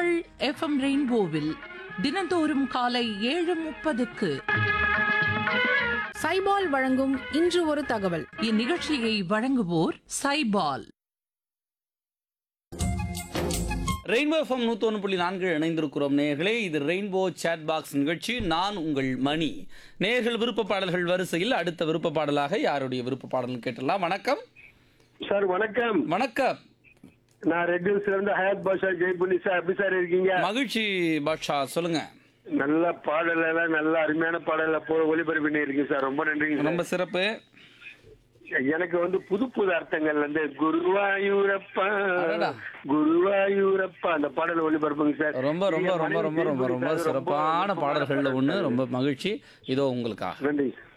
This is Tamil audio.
உங்கள் எஃப்எம் ரெயின்போவில் தினந்தோறும் காலை ஏழு முப்பதுக்கு சைபால் வழங்கும் இன்று ஒரு தகவல் இந்நிகழ்ச்சியை வழங்குவோர் சைபால் ரெயின்போ எஃப்எம் நூத்தொன்று புள்ளி நான்கு இணைந்திருக்கிறோம் நேயர்களே இது ரெயின்போ சேட் பாக்ஸ் நிகழ்ச்சி நான் உங்கள் மணி நேயர்கள் விருப்ப பாடல்கள் வரிசையில் அடுத்த விருப்ப பாடலாக யாருடைய விருப்ப பாடல் கேட்டலாம் வணக்கம் சார் வணக்கம் வணக்கம் நான் ரெட் ஹில்ஸ்ல இருந்து ஹயாத் பாஷா ஜெய்புனி சார் எப்படி சார் இருக்கீங்க மகிழ்ச்சி பாட்ஷா சொல்லுங்க நல்ல பாடல் எல்லாம் நல்ல அருமையான பாடல போ ஒளிபரப்பு பண்ணி இருக்கீங்க சார் ரொம்ப நன்றிங்க சார். ரொம்ப சிறப்பு எனக்கு வந்து புது புது அர்த்தங்கள் வந்து குருவாயூரப்பா அடடா. குருவாயூரப்பா அந்த பாடல் ஒளிபரப்புங்க சார் ரொம்ப ரொம்ப ரொம்ப ரொம்ப ரொம்ப ரொம்ப சார், சிறப்பான ரொம்ப பாடல்கள்ல ஒண்ணு ரொம்ப மகிழ்ச்சி இதோ உங்களுக்காக நன்றி